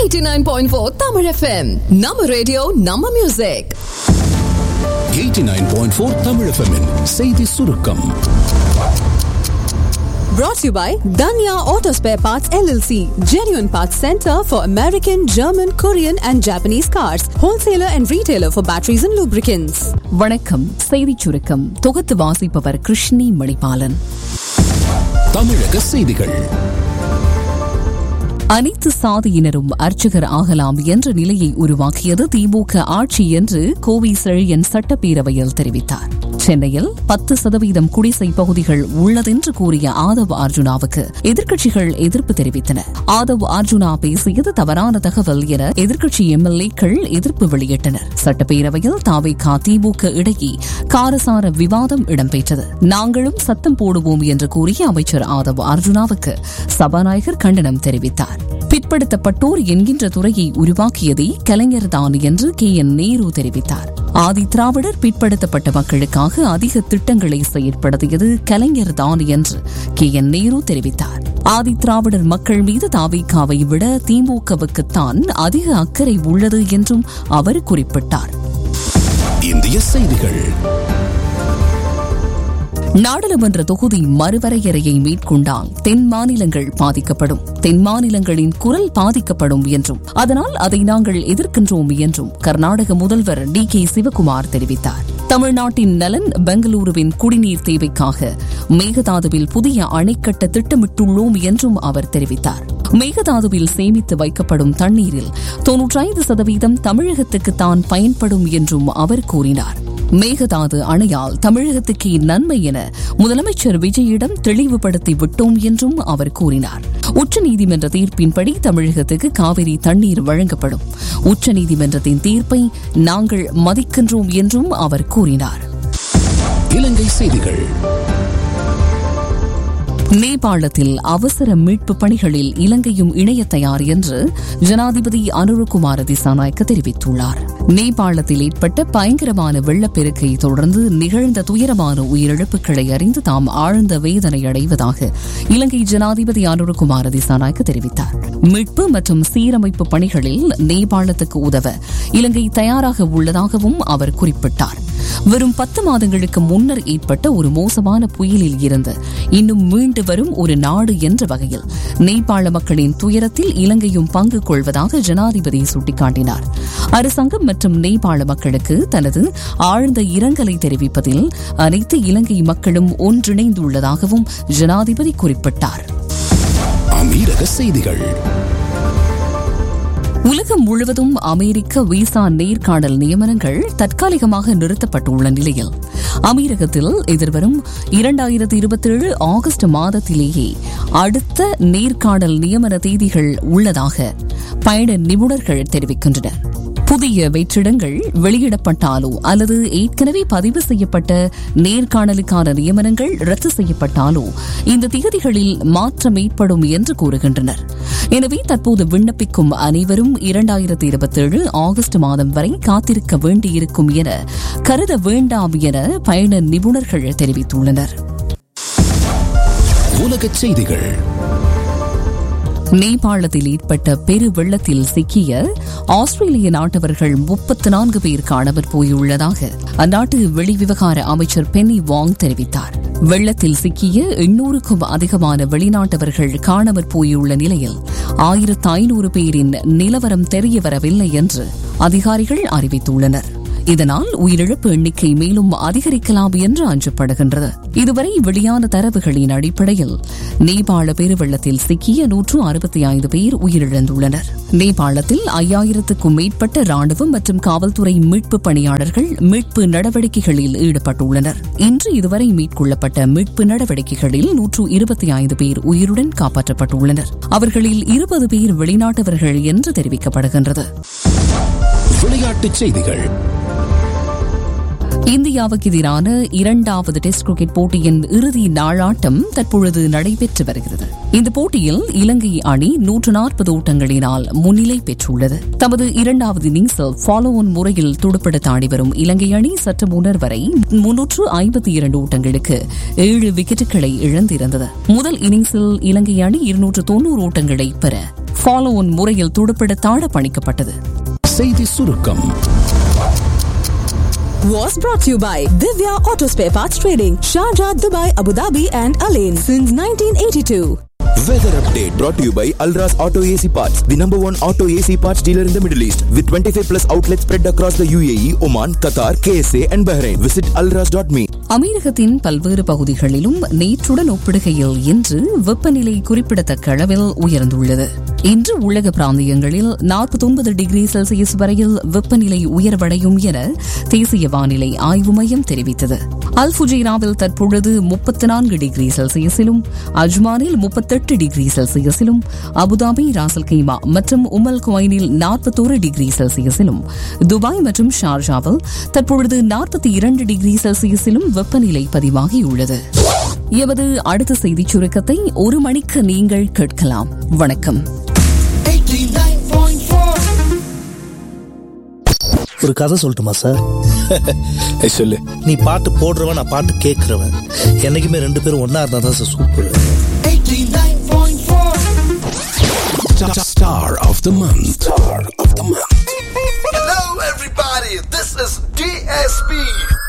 89.4 Tamil FM நம்ம radio நம்ம music 89.4 Tamil FM -இன் செய்தி சுருக்கம் brought to you by Danya Auto Spare Parts LLC genuine parts center for American German Korean and Japanese cars wholesaler and retailer for batteries and lubricants வணக்கம் செய்திச் சுருக்கம் தொகுத்து வாசிப்பவர் கிருஷ்ணி மணிபாலன் தமிழக செய்திகள் அனைத்து சாதியினரும் அர்ச்சகர் ஆகலாம் என்ற நிலையை உருவாக்கியது திமுக ஆட்சி என்று கோவை செழியன் சட்டப்பேரவையில் தெரிவித்தார் சென்னையில் பத்து சதவீதம் குடிசை பகுதிகள் உள்ளதென்று கூறிய ஆதவ் அர்ஜுனாவுக்கு எதிர்க்கட்சிகள் எதிர்ப்பு தெரிவித்தன ஆதவ் அர்ஜுனா பேசியது தவறான தகவல் என எதிர்க்கட்சி எம்எல்ஏக்கள் எதிர்ப்பு வெளியிட்டனர் சட்டப்பேரவையில் தாவேகா திமுக இடையே காரசார விவாதம் இடம்பெற்றது நாங்களும் சத்தம் போடுவோம் என்று கூறிய அமைச்சர் ஆதவ் அர்ஜுனாவுக்கு சபாநாயகர் கண்டனம் தெரிவித்தார் பிற்படுத்தப்பட்டோர் என்கின்ற துறையை உருவாக்கியதே கலைஞர்தான் என்று கே என் நேரு தெரிவித்தார் ஆதி திராவிடர் பிற்படுத்தப்பட்ட மக்களுக்காக அதிக திட்டங்களை செயற்படுத்தியது கலைஞர்தான் என்று கே என் நேரு தெரிவித்தார் ஆதி திராவிடர் மக்கள் மீது தாவிகாவை விட திமுகவுக்குத்தான் அதிக அக்கறை உள்ளது என்றும் அவர் குறிப்பிட்டார் இந்திய செய்திகள் நாடாளுமன்ற தொகுதி மறுவரையறையை மேற்கொண்டால் தென் மாநிலங்கள் பாதிக்கப்படும் தென் மாநிலங்களின் குரல் பாதிக்கப்படும் என்றும் அதனால் அதை நாங்கள் எதிர்க்கின்றோம் என்றும் கர்நாடக முதல்வர் டி கே சிவகுமார் தெரிவித்தார் தமிழ்நாட்டின் நலன் பெங்களூருவின் குடிநீர் தேவைக்காக மேகதாதுவில் புதிய அணை கட்ட திட்டமிட்டுள்ளோம் என்றும் அவர் தெரிவித்தார் மேகதாதுவில் சேமித்து வைக்கப்படும் தண்ணீரில் தொன்னூற்றைந்து சதவீதம் தமிழகத்துக்குத்தான் பயன்படும் என்றும் அவர் கூறினார் மேகதாது அணையால் தமிழகத்துக்கு நன்மை என முதலமைச்சர் விஜயிடம் தெளிவுபடுத்தி விட்டோம் என்றும் அவர் கூறினார் உச்சநீதிமன்ற தீர்ப்பின்படி தமிழகத்துக்கு காவிரி தண்ணீர் வழங்கப்படும் உச்சநீதிமன்றத்தின் தீர்ப்பை நாங்கள் மதிக்கின்றோம் என்றும் அவர் கூறினார் இலங்கை செய்திகள் நேபாளத்தில் அவசர மீட்பு பணிகளில் இலங்கையும் இணைய தயார் என்று ஜனாதிபதி அனுரகுமார திசாநாயக்க தெரிவித்துள்ளார் நேபாளத்தில் ஏற்பட்ட பயங்கரமான வெள்ளப்பெருக்கை தொடர்ந்து நிகழ்ந்த துயரமான உயிரிழப்புகளை அறிந்து தாம் ஆழ்ந்த வேதனை அடைவதாக இலங்கை ஜனாதிபதி அனுரகுமார திசாநாயக்க தெரிவித்தார் மீட்பு மற்றும் சீரமைப்பு பணிகளில் நேபாளத்துக்கு உதவ இலங்கை தயாராக உள்ளதாகவும் அவர் குறிப்பிட்டார் வெறும் பத்து மாதங்களுக்கு முன்னர் ஏற்பட்ட ஒரு மோசமான புயலில் இருந்து இன்னும் மீண்டு வரும் ஒரு நாடு என்ற வகையில் நேபாள மக்களின் துயரத்தில் இலங்கையும் பங்கு கொள்வதாக ஜனாதிபதி சுட்டிக்காட்டினார் அரசாங்கம் மற்றும் நேபாள மக்களுக்கு தனது ஆழ்ந்த இரங்கலை தெரிவிப்பதில் அனைத்து இலங்கை மக்களும் ஒன்றிணைந்துள்ளதாகவும் ஜனாதிபதி குறிப்பிட்டார் அமீரக செய்திகள் உலகம் முழுவதும் அமெரிக்க விசா நேர்காணல் நியமனங்கள் தற்காலிகமாக நிறுத்தப்பட்டுள்ள நிலையில் அமீரகத்தில் எதிர்வரும் இரண்டாயிரத்தி இருபத்தி ஏழு ஆகஸ்ட் மாதத்திலேயே அடுத்த நேர்காணல் நியமன தேதிகள் உள்ளதாக பயண நிபுணர்கள் தெரிவிக்கின்றனர் புதிய வெற்றிடங்கள் வெளியிடப்பட்டாலோ அல்லது ஏற்கனவே பதிவு செய்யப்பட்ட நேர்காணலுக்கான நியமனங்கள் ரத்து செய்யப்பட்டாலோ இந்த தேதிகளில் மாற்றம் ஏற்படும் என்று கூறுகின்றனர் எனவே தற்போது விண்ணப்பிக்கும் அனைவரும் இரண்டாயிரத்தி இருபத்தேழு ஆகஸ்ட் மாதம் வரை காத்திருக்க வேண்டியிருக்கும் என கருத வேண்டாம் என பயண நிபுணர்கள் தெரிவித்துள்ளனர் உலக செய்திகள் நேபாளத்தில் ஏற்பட்ட பெரு வெள்ளத்தில் சிக்கிய ஆஸ்திரேலிய நாட்டவர்கள் முப்பத்து நான்கு பேர் காணாமற் போயுள்ளதாக அந்நாட்டு வெளிவிவகார அமைச்சர் பென்னி வாங் தெரிவித்தார் வெள்ளத்தில் சிக்கிய எண்ணூறுக்கும் அதிகமான வெளிநாட்டவர்கள் காணாமற் போயுள்ள நிலையில் ஆயிரத்து ஐநூறு பேரின் நிலவரம் தெரியவரவில்லை என்று அதிகாரிகள் அறிவித்துள்ளனர் இதனால் உயிரிழப்பு எண்ணிக்கை மேலும் அதிகரிக்கலாம் என்று அஞ்சப்படுகின்றது இதுவரை வெளியான தரவுகளின் அடிப்படையில் நேபாள பெருவெள்ளத்தில் சிக்கிய நூற்று அறுபத்தி ஐந்து பேர் உயிரிழந்துள்ளனர் நேபாளத்தில் ஐயாயிரத்துக்கும் மேற்பட்ட ராணுவம் மற்றும் காவல்துறை மீட்பு பணியாளர்கள் மீட்பு நடவடிக்கைகளில் ஈடுபட்டுள்ளனர் இன்று இதுவரை மேற்கொள்ளப்பட்ட மீட்பு நடவடிக்கைகளில் நூற்று இருபத்தி ஐந்து பேர் உயிருடன் காப்பாற்றப்பட்டுள்ளனர் அவர்களில் இருபது பேர் வெளிநாட்டவர்கள் என்று தெரிவிக்கப்படுகின்றது விளையாட்டுச் செய்திகள் இந்தியாவுக்கு எதிரான இரண்டாவது டெஸ்ட் கிரிக்கெட் போட்டியின் இறுதி நாளாட்டம் தற்பொழுது நடைபெற்று வருகிறது இந்த போட்டியில் இலங்கை அணி நூற்று நாற்பது ஓட்டங்களினால் முன்னிலை பெற்றுள்ளது தமது இரண்டாவது இன்னிங்ஸில் ஃபாலோ ஒன் முறையில் துடுப்படுத்த ஆடி வரும் இலங்கை அணி சற்று முன்னர் வரை முன்னூற்று ஐம்பத்தி இரண்டு ஓட்டங்களுக்கு ஏழு விக்கெட்டுகளை இழந்திருந்தது முதல் இன்னிங்ஸில் இலங்கை அணி இருநூற்று தொன்னூறு ஓட்டங்களை பெற ஃபாலோ ஒன் முறையில் துடுப்பிடத்தாட பணிக்கப்பட்டது செய்தி சுருக்கம் Was brought to you by Divya Auto Spare Parts Trading, Sharjah, Dubai, Abu Dhabi, and Alain since 1982. Weather update brought to you by Alras Auto AC Parts, the number one auto AC parts dealer in the Middle East, with 25 plus outlets spread across the UAE, Oman, Qatar, KSA, and Bahrain. Visit alras.me. அமீரகத்தின் பல்வேறு பகுதிகளிலும் நேற்றுடன் ஒப்பிடுகையில் இன்று வெப்பநிலை குறிப்பிடத்தக்க அளவில் உயர்ந்துள்ளது இன்று உலக பிராந்தியங்களில் நாற்பத்தொன்பது டிகிரி செல்சியஸ் வரையில் வெப்பநிலை உயர்வடையும் என தேசிய வானிலை ஆய்வு மையம் தெரிவித்தது அல் ஃபுஜைராவில் தற்பொழுது முப்பத்தி நான்கு டிகிரி செல்சியஸிலும் அஜ்மானில் முப்பத்தெட்டு டிகிரி செல்சியஸிலும் அபுதாபி ராசல் கைமா மற்றும் உமல் குவைனில் நாற்பத்தோரு டிகிரி செல்சியஸிலும் துபாய் மற்றும் ஷார்ஜாவில் தற்பொழுது நாற்பத்தி இரண்டு டிகிரி செல்சியஸிலும் வெப்பநிலை பதிவாகியுள்ளது எமது அடுத்த செய்திச் சுருக்கத்தை ஒரு மணிக்கு நீங்கள் கேட்கலாம் வணக்கம் ஒரு கதை சொல்லட்டுமா சார் சொல்லு நீ பாட்டு போடுறவன் நான் பாட்டு கேட்கறவன் என்னைக்குமே ரெண்டு பேரும் ஒன்னா இருந்தா தான் sir super Star of the month. Star of the month. Hello, everybody. This is DSP.